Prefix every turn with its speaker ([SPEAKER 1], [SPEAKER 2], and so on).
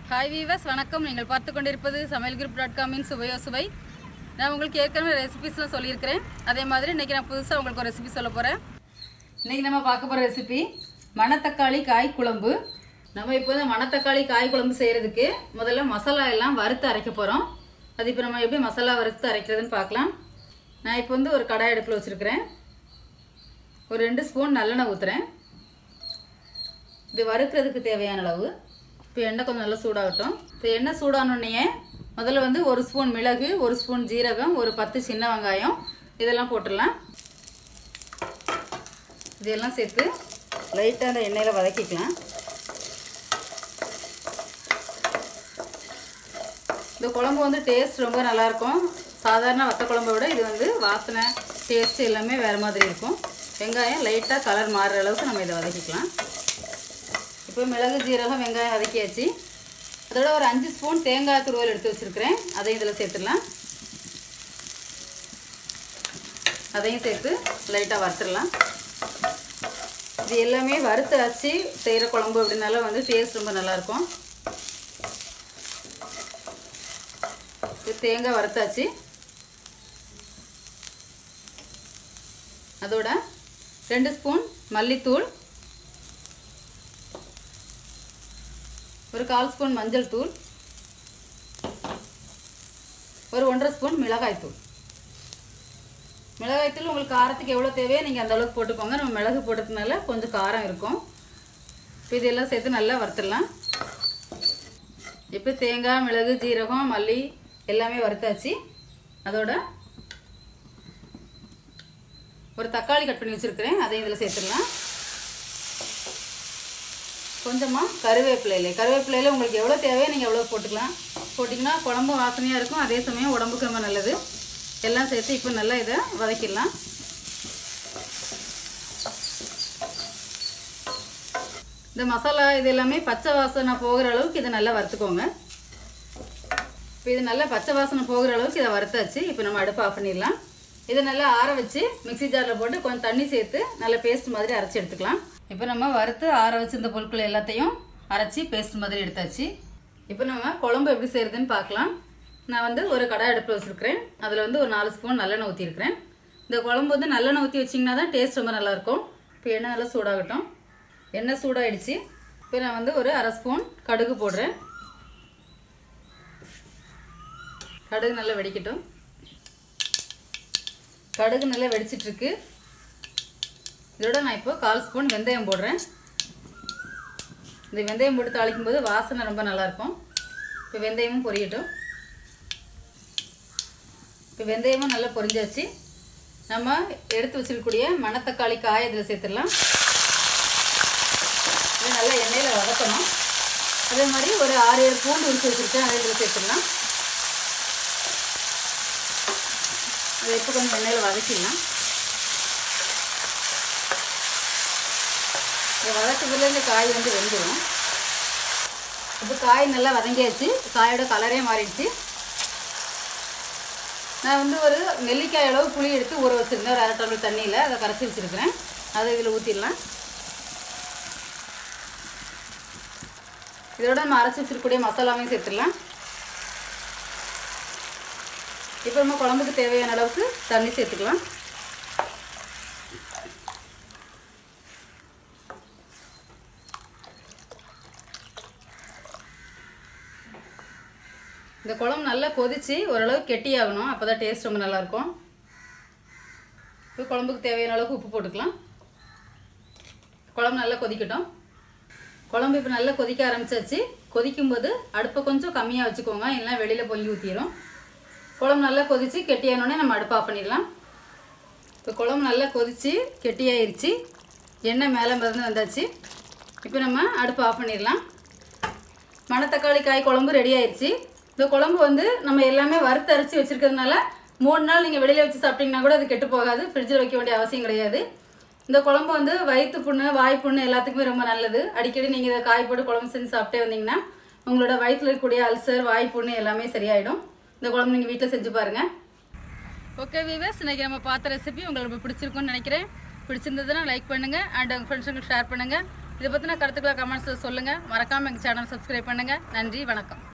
[SPEAKER 1] hi viewers வணக்கம் நீங்கள் பார்த்து கொண்டிருப்பது சமையல் குரூப் டாட் காமின் சுவையோ சுவை நான் உங்களுக்கு ஏற்கனவே ரெசிபிஸ்லாம் சொல்லியிருக்கிறேன் அதே மாதிரி இன்றைக்கி நான் புதுசாக உங்களுக்கு ஒரு ரெசிபி சொல்ல போகிறேன் இன்றைக்கி நம்ம பார்க்க போகிற ரெசிபி மணத்தக்காளி காய் குழம்பு நம்ம இப்போ இந்த மணத்தக்காளி காய் குழம்பு செய்கிறதுக்கு முதல்ல மசாலா எல்லாம் வறுத்து அரைக்க போகிறோம் அது இப்போ நம்ம எப்படி மசாலா வறுத்து அரைக்கிறதுன்னு பார்க்கலாம் நான் இப்போ வந்து ஒரு கடாய் அடுப்பில் வச்சுருக்கிறேன் ஒரு ரெண்டு ஸ்பூன் நல்லெண்ணெய் ஊற்றுறேன் இது வறுக்கிறதுக்கு தேவையான அளவு இப்போ எண்ணெய் கொஞ்சம் நல்லா சூடாகட்டும் இப்போ எண்ணெய் சூடானோடனே முதல்ல வந்து ஒரு ஸ்பூன் மிளகு ஒரு ஸ்பூன் ஜீரகம் ஒரு பத்து சின்ன வெங்காயம் இதெல்லாம் போட்டுடலாம் இதெல்லாம் சேர்த்து லைட்டாக அந்த எண்ணெயில் வதக்கிக்கலாம் இந்த குழம்பு வந்து டேஸ்ட் ரொம்ப நல்லாயிருக்கும் சாதாரண வத்த குழம்பை விட இது வந்து வாசனை டேஸ்ட் எல்லாமே வேறு மாதிரி இருக்கும் வெங்காயம் லைட்டாக கலர் மாறுற அளவுக்கு நம்ம இதை வதக்கிக்கலாம் இப்போ மிளகு ஜீரகம் வெங்காயம் வதக்கியாச்சு அதோட ஒரு அஞ்சு ஸ்பூன் தேங்காய் துருவல் எடுத்து வச்சுருக்கிறேன் அதையும் இதில் சேர்த்துடலாம் அதையும் சேர்த்து லைட்டாக வறுத்துடலாம் இது எல்லாமே வறுத்து அரைச்சி செய்கிற குழம்பு அப்படின்னால வந்து டேஸ்ட் ரொம்ப நல்லாயிருக்கும் இது தேங்காய் வறுத்தாச்சு அதோட ரெண்டு ஸ்பூன் மல்லித்தூள் ஒரு கால் ஸ்பூன் மஞ்சள் தூள் ஒரு ஒன்றரை ஸ்பூன் மிளகாய் தூள் மிளகாய் தூள் உங்களுக்கு காரத்துக்கு எவ்வளோ தேவையோ நீங்கள் அந்த அளவுக்கு போட்டுக்கோங்க நம்ம மிளகு போட்டதுனால கொஞ்சம் காரம் இருக்கும் இப்போ இதெல்லாம் சேர்த்து நல்லா வறுத்துடலாம் இப்போ தேங்காய் மிளகு ஜீரகம் மல்லி எல்லாமே வறுத்தாச்சு அதோட ஒரு தக்காளி கட் பண்ணி வச்சுருக்கிறேன் அதையும் இதில் சேர்த்துடலாம் கொஞ்சமாக கருவேப்பிலையில் கருவேப்பிலையில் உங்களுக்கு எவ்வளோ தேவையோ நீங்கள் எவ்வளோ போட்டுக்கலாம் போட்டிங்கன்னா குழம்பு வாசனையாக இருக்கும் அதே சமயம் உடம்புக்கு ரொம்ப நல்லது எல்லாம் சேர்த்து இப்போ நல்லா இதை வதக்கிடலாம் இந்த மசாலா இது எல்லாமே பச்சை வாசனை போகிற அளவுக்கு இதை நல்லா வறுத்துக்கோங்க இப்போ இது நல்லா பச்சை வாசனை போகிற அளவுக்கு இதை வறுத்தாச்சு இப்போ நம்ம அடுப்பு ஆஃப் பண்ணிடலாம் இதை நல்லா ஆற வச்சு மிக்சி ஜாரில் போட்டு கொஞ்சம் தண்ணி சேர்த்து நல்லா பேஸ்ட் மாதிரி அரைச்சி எடுத்துக்கலாம் இப்போ நம்ம வறுத்து ஆற வச்சு இந்த பொருட்கள் எல்லாத்தையும் அரைச்சி பேஸ்ட் மாதிரி எடுத்தாச்சு இப்போ நம்ம குழம்பு எப்படி செய்கிறதுன்னு பார்க்கலாம் நான் வந்து ஒரு கடாய் அடுப்பில் வச்சுருக்கிறேன் அதில் வந்து ஒரு நாலு ஸ்பூன் நல்லெண்ணெய் ஊற்றிருக்கிறேன் இந்த குழம்பு வந்து நல்லெண்ணெய் ஊற்றி வச்சிங்கன்னா தான் டேஸ்ட் ரொம்ப நல்லாயிருக்கும் இப்போ எண்ணெய் நல்லா சூடாகட்டும் எண்ணெய் சூடாகிடுச்சு இப்போ நான் வந்து ஒரு அரை ஸ்பூன் கடுகு போடுறேன் கடுகு நல்லா வெடிக்கட்டும் கடுகு நல்லா வெடிச்சிட்ருக்கு இதோட நான் இப்போ கால் ஸ்பூன் வெந்தயம் போடுறேன் இந்த வெந்தயம் போட்டு தாளிக்கும் போது வாசனை ரொம்ப நல்லாயிருக்கும் இப்போ வெந்தயமும் பொரியட்டும் இப்போ வெந்தயமும் நல்லா பொரிஞ்சாச்சு நம்ம எடுத்து வச்சிருக்கக்கூடிய மணத்தக்காளி காய் இதில் சேர்த்துடலாம் இது நல்லா எண்ணெயில் வதக்கணும் அதே மாதிரி ஒரு ஆறு ஏழு பூண்டு உரிச்சு வச்சுருக்கேன் அதை இதில் சேர்த்துடலாம் அதை இப்போ கொஞ்சம் எண்ணெயில் வதக்கிடலாம் இந்த வதக்கத்தில் இந்த காய் வந்து வெந்துடும் இப்போ காய் நல்லா வதங்கியாச்சு காயோட கலரே மாறிடுச்சு நான் வந்து ஒரு நெல்லிக்காய் அளவு புளி எடுத்து ஊற வச்சுருந்தேன் ஒரு அரை டம்ளர் தண்ணியில் அதை கரைச்சி வச்சுருக்கிறேன் அதை இதில் ஊற்றிடலாம் இதோட நம்ம அரைச்சி வச்சிருக்கக்கூடிய மசாலாவையும் சேர்த்துடலாம் இப்போ நம்ம குழம்புக்கு தேவையான அளவுக்கு தண்ணி சேர்த்துக்கலாம் இந்த குழம்பு நல்லா கொதித்து ஓரளவு கெட்டியாகணும் அப்போ தான் டேஸ்ட் ரொம்ப நல்லாயிருக்கும் இப்போ குழம்புக்கு தேவையான அளவுக்கு உப்பு போட்டுக்கலாம் குழம்பு நல்லா கொதிக்கட்டும் குழம்பு இப்போ நல்லா கொதிக்க ஆரம்பிச்சாச்சு கொதிக்கும்போது அடுப்பை கொஞ்சம் கம்மியாக வச்சுக்கோங்க இல்லைனா வெளியில் பொங்கி ஊற்றிடும் குழம்பு நல்லா கொதித்து கெட்டியானோடனே நம்ம அடுப்பு ஆஃப் பண்ணிடலாம் இப்போ குழம்பு நல்லா கொதித்து கெட்டியாயிருச்சு எண்ணெய் மேலே மருந்து வந்தாச்சு இப்போ நம்ம அடுப்பு ஆஃப் பண்ணிடலாம் மணத்தக்காளி காய் குழம்பு ரெடி ஆயிடுச்சு இந்த குழம்பு வந்து நம்ம எல்லாமே வறுத்து அரைச்சி வச்சுருக்கிறதுனால மூணு நாள் நீங்கள் வெளியில் வச்சு சாப்பிட்டீங்கன்னா கூட அது கெட்டு போகாது ஃப்ரிட்ஜில் வைக்க வேண்டிய அவசியம் கிடையாது இந்த குழம்பு வந்து வயிற்று புண்ணு வாய் புண்ணு எல்லாத்துக்குமே ரொம்ப நல்லது அடிக்கடி நீங்கள் இதை காய் போட்டு குழம்பு செஞ்சு சாப்பிட்டே வந்தீங்கன்னா உங்களோட வயிற்றில் இருக்கக்கூடிய அல்சர் வாய் புண்ணு எல்லாமே சரியாயிடும் இந்த குழம்பு நீங்கள் வீட்டில் செஞ்சு பாருங்கள் ஓகே வீவர்ஸ் இன்றைக்கி நம்ம பார்த்த ரெசிபி உங்களுக்கு ரொம்ப பிடிச்சிருக்கும்னு நினைக்கிறேன் பிடிச்சிருந்ததுன்னா லைக் பண்ணுங்கள் அண்ட் உங்கள் ஃப்ரெண்ட்ஸுங்களுக்கு ஷேர் பண்ணுங்கள் இதை பற்றின கருத்துக்களை கமெண்ட்ஸில் சொல்லுங்கள் மறக்காமல் எங்கள் சேனல் சப்ஸ்கிரைப் பண்ணுங்கள் நன்றி வணக்கம்